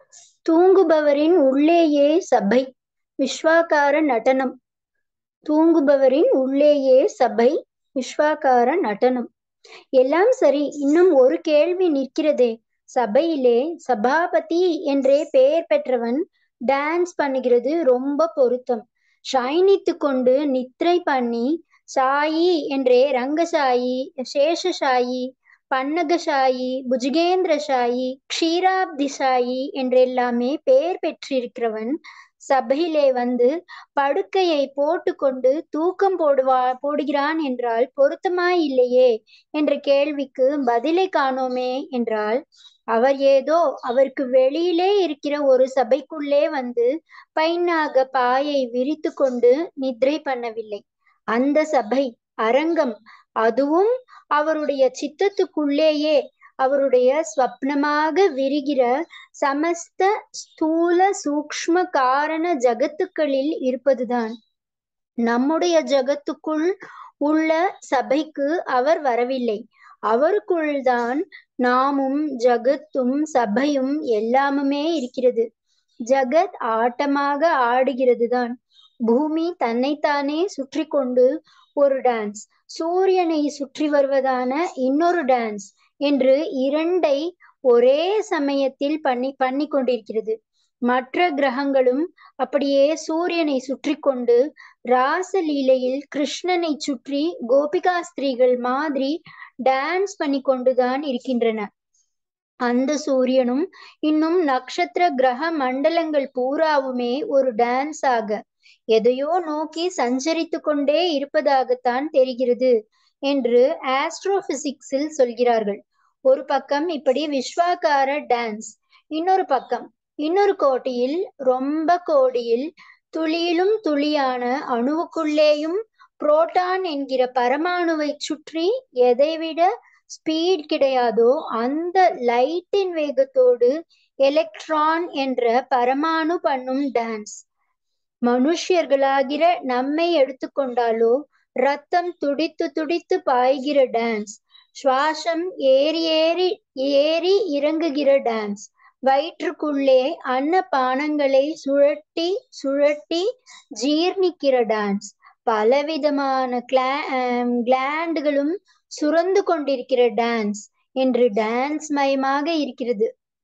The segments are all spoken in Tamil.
தூங்குபவரின் உள்ளேயே சபை விஸ்வாகார நடனம் தூங்குபவரின் உள்ளேயே சபை விஸ்வாகார நடனம் எல்லாம் சரி இன்னும் ஒரு கேள்வி நிற்கிறதே சபையிலே சபாபதி என்றே பெயர் பெற்றவன் டான்ஸ் பண்ணுகிறது ரொம்ப பொருத்தம் ஷைனித்து கொண்டு நித்ரை பண்ணி சாயி என்றே ரங்கசாயி சேஷசாயி பன்னகசாயி புஜகேந்திரசாயி க்ஷீராப்திசாயி என்றெல்லாமே பெயர் பெற்றிருக்கிறவன் சபையிலே வந்து படுக்கையை போட்டுக்கொண்டு தூக்கம் போடுவா போடுகிறான் என்றால் பொருத்தமாய் இல்லையே என்ற கேள்விக்கு பதிலை காணோமே என்றால் அவர் ஏதோ அவருக்கு வெளியிலே இருக்கிற ஒரு சபைக்குள்ளே வந்து பைனாக பாயை விரித்து கொண்டு நித்ரை பண்ணவில்லை அந்த சபை அரங்கம் அதுவும் அவருடைய சித்தத்துக்குள்ளேயே அவருடைய ஸ்வப்னமாக விரிகிற சமஸ்த ஸ்தூல சூக்ஷ்ம காரண ஜகத்துக்களில் இருப்பதுதான் நம்முடைய ஜகத்துக்குள் உள்ள சபைக்கு அவர் வரவில்லை அவருக்குள்தான் நாமும் ஜகத்தும் சபையும் எல்லாமுமே இருக்கிறது ஜகத் ஆட்டமாக ஆடுகிறது தான் பூமி தன்னைத்தானே சுற்றி கொண்டு ஒரு டான்ஸ் சூரியனை சுற்றி வருவதான இன்னொரு டான்ஸ் என்று இரண்டை ஒரே சமயத்தில் பண்ணி பண்ணி கொண்டிருக்கிறது மற்ற கிரகங்களும் அப்படியே சூரியனை சுற்றி கொண்டு ராசலீலையில் கிருஷ்ணனை சுற்றி கோபிகா ஸ்திரீகள் மாதிரி டான்ஸ் பண்ணி கொண்டுதான் இருக்கின்றன அந்த சூரியனும் இன்னும் நட்சத்திர கிரக மண்டலங்கள் பூராவுமே ஒரு டான்ஸ் ஆக எதையோ நோக்கி சஞ்சரித்து கொண்டே இருப்பதாகத்தான் தெரிகிறது என்று ஆஸ்ட்ரோபிசிக்ஸில் சொல்கிறார்கள் ஒரு பக்கம் இப்படி விஸ்வாகார டான்ஸ் இன்னொரு பக்கம் இன்னொரு கோட்டியில் ரொம்ப கோடியில் துளியிலும் துளியான அணுவுக்குள்ளேயும் புரோட்டான் என்கிற பரமாணுவை சுற்றி எதைவிட ஸ்பீட் கிடையாதோ அந்த லைட்டின் வேகத்தோடு எலக்ட்ரான் என்ற பரமாணு பண்ணும் டான்ஸ் மனுஷியர்களாகிற நம்மை எடுத்துக்கொண்டாலோ ரத்தம் துடித்து துடித்து பாய்கிற டான்ஸ் சுவாசம் ஏறி ஏறி ஏறி இறங்குகிற டான்ஸ் வயிற்றுக்குள்ளே அன்ன பானங்களை சுழட்டி சுழட்டி ஜீர்ணிக்கிற டான்ஸ் பலவிதமான கிளா கிளாண்டுகளும் சுரந்து கொண்டிருக்கிற டான்ஸ் என்று டான்ஸ் மயமாக இருக்கிறது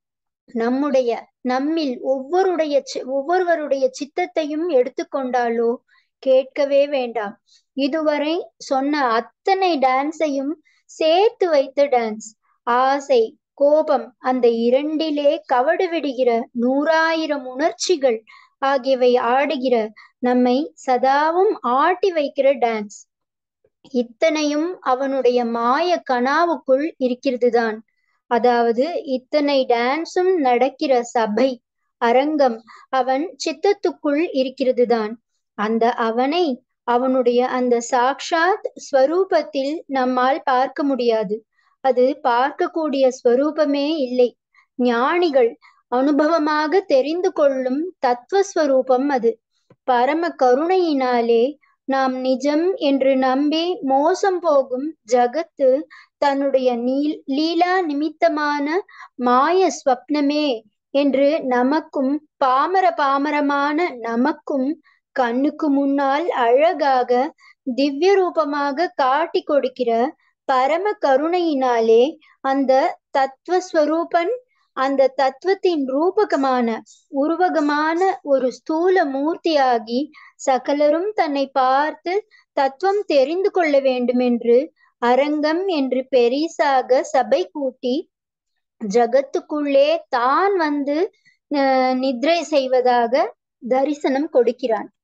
நம்முடைய நம்மில் ஒவ்வொருடைய ஒவ்வொருவருடைய சித்தத்தையும் எடுத்துக்கொண்டாலோ கேட்கவே வேண்டாம் இதுவரை சொன்ன அத்தனை டான்ஸையும் சேர்த்து வைத்த டான்ஸ் ஆசை கோபம் அந்த இரண்டிலே கவடு விடுகிற நூறாயிரம் உணர்ச்சிகள் ஆகியவை ஆடுகிற நம்மை சதாவும் ஆட்டி வைக்கிற டான்ஸ் இத்தனையும் அவனுடைய மாய கனாவுக்குள் இருக்கிறதுதான் அதாவது இத்தனை டான்ஸும் நடக்கிற சபை அரங்கம் அவன் சித்தத்துக்குள் இருக்கிறதுதான் அந்த அவனை அவனுடைய அந்த சாக்ஷாத் ஸ்வரூபத்தில் நம்மால் பார்க்க முடியாது அது பார்க்கக்கூடிய ஸ்வரூபமே இல்லை ஞானிகள் அனுபவமாக தெரிந்து கொள்ளும் தத்துவஸ்வரூபம் அது பரம கருணையினாலே நாம் நிஜம் என்று நம்பி மோசம் போகும் ஜகத்து தன்னுடைய நீல் லீலா நிமித்தமான மாய ஸ்வப்னமே என்று நமக்கும் பாமர பாமரமான நமக்கும் கண்ணுக்கு முன்னால் அழகாக திவ்ய ரூபமாக காட்டி கொடுக்கிற பரம கருணையினாலே அந்த தத்துவஸ்வரூபன் அந்த தத்துவத்தின் ரூபகமான உருவகமான ஒரு ஸ்தூல மூர்த்தியாகி சகலரும் தன்னை பார்த்து தத்துவம் தெரிந்து கொள்ள வேண்டும் என்று அரங்கம் என்று பெரிசாக சபை கூட்டி ஜகத்துக்குள்ளே தான் வந்து நித்ரை செய்வதாக தரிசனம் கொடுக்கிறான்